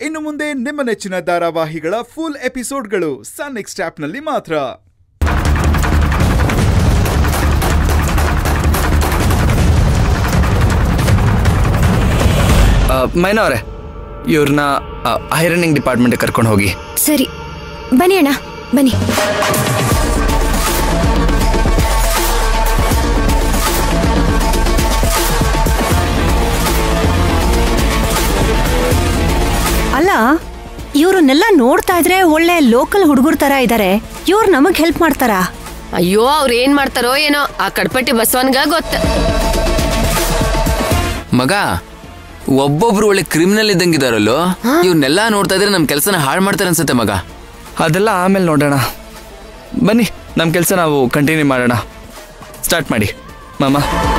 ಇನ್ನು ಮುಂದೆ ನಿಮ್ಮ ನೆಚ್ಚಿನ ಧಾರಾವಾಹಿಗಳ ಫುಲ್ ಎಪಿಸೋಡ್ಗಳು ಸನ್ ನೆಕ್ಸ್ಟ್ ಆಪ್ನಲ್ಲಿ ಮಾತ್ರ ಮೈನಾ ಅವರೇ ಇವ್ರನ್ನ ಐರನಿಂಗ್ ಡಿಪಾರ್ಟ್ಮೆಂಟ್ಗೆ ಕರ್ಕೊಂಡು ಹೋಗಿ ಸರಿ ಬನ್ನಿ ಅಣ್ಣ ಬನ್ನಿ ಅಲ್ಲ ಇವ್ರನ್ನೆಲ್ಲ ನೋಡ್ತಾ ಇದ್ರೆ ಒಳ್ಳೆ ಲೋಕಲ್ ಹುಡುಗರ ತರ ಇದಾರೆ ಇವ್ರು ನಮಗ್ ಹೆಲ್ಪ್ ಮಾಡ್ತಾರಾ ಅಯ್ಯೋ ಅವ್ರು ಏನ್ ಮಾಡ್ತಾರೋ ಏನೋ ಆ ಕಡ್ಪಟ್ಟಿ ಬಸವನ್ಗ ಗೊತ್ತ ಮಗ ಒಬ್ಬೊಬ್ರು ಒಳ್ಳೆ ಕ್ರಿಮಿನಲ್ ಇದ್ದಂಗಿದಾರಲ್ಲೋ ಇವ್ರನ್ನೆಲ್ಲ ನೋಡ್ತಾ ಇದ್ರೆ ನಮ್ ಕೆಲಸನ ಹಾಳು ಮಾಡ್ತಾರೆ ಅನ್ಸುತ್ತೆ ಮಗ ಅದೆಲ್ಲ ಆಮೇಲೆ ನೋಡೋಣ ಬನ್ನಿ ನಮ್ಮ ಕೆಲಸ ನಾವು ಕಂಟಿನ್ಯೂ ಮಾಡೋಣ ಸ್ಟಾರ್ಟ್ ಮಾಡಿ ಮಾಮ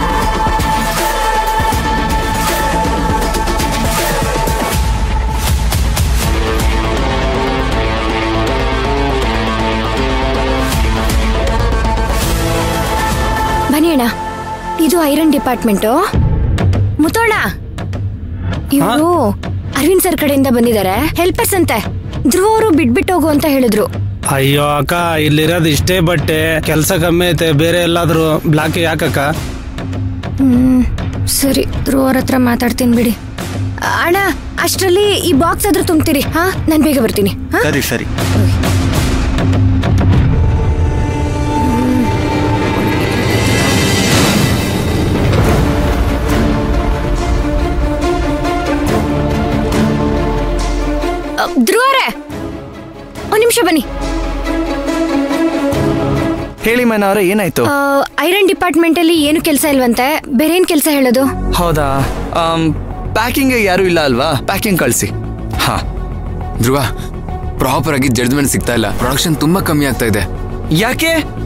ಬನ್ನಿ ಅಣ್ಣ ಇದು ಐರನ್ ಡಿಪಾರ್ಟ್ಮೆಂಟು ಮುತ್ತೋಣ ಇವರು ಅರವಿಂದ್ ಸರ್ ಕಡೆಯಿಂದ ಬಂದಿದ್ದಾರೆ ಹೆಲ್ಪರ್ಸ್ ಅಂತೆ ಧ್ರುವ ಅವರು ಬಿಟ್ಬಿಟ್ಟು ಹೋಗು ಅಂತ ಹೇಳಿದ್ರು ಅಯ್ಯೋ ಅಕ್ಕ ಇಲ್ಲಿರೋದು ಇಷ್ಟೇ ಬಟ್ಟೆ ಕೆಲಸ ಕಮ್ಮಿ ಐತೆ ಬೇರೆ ಎಲ್ಲಾದ್ರೂ ಬ್ಲಾಕ್ ಯಾಕಕ್ಕ ಹ್ಮ್ ಸರಿ ಧ್ರುವ ಅವ್ರ ಹತ್ರ ಮಾತಾಡ್ತೀನಿ ಬಿಡಿ ಅಣ್ಣ ಅಷ್ಟರಲ್ಲಿ ಈ ಬಾಕ್ಸ್ ಆದ್ರೂ ತುಂಬ್ತೀರಿ ಹಾ ನಾನು ಬೇಗ ಬರ್ತೀನಿ ಹಾ ಸರಿ ಸರಿ ಅ, ಧ್ರುವ ಅವರೇ ಒಂದ್ ನಿಮಿಷ ಬನ್ನಿ ಹೇಳಿ ಮೈನಾ ಅವರೇ ಏನಾಯ್ತು ಆ, ಐರನ್ ಡಿಪಾರ್ಟ್ಮೆಂಟ್ ಅಲ್ಲಿ ಏನು ಕೆಲಸ ಇಲ್ವಂತೆ ಬೇರೆ ಏನ್ ಕೆಲಸ ಹೇಳೋದು ಹೌದಾ ಪ್ಯಾಕಿಂಗ್ ಯಾರು ಇಲ್ಲ ಅಲ್ವಾ ಪ್ಯಾಕಿಂಗ್ ಕಳಿಸಿ ಹಾ ಧ್ರುವ ಪ್ರಾಪರ್ ಆಗಿ ಜಡ್ಜ್ಮೆಂಟ್ ಸಿಗ್ತಾ ಇಲ್ಲ ಪ್ರೊಡಕ್ಷನ್ ತುಂಬಾ ಕಮ್ಮಿ ಆಗ್ತಾ ಇದೆ ಯಾಕೆ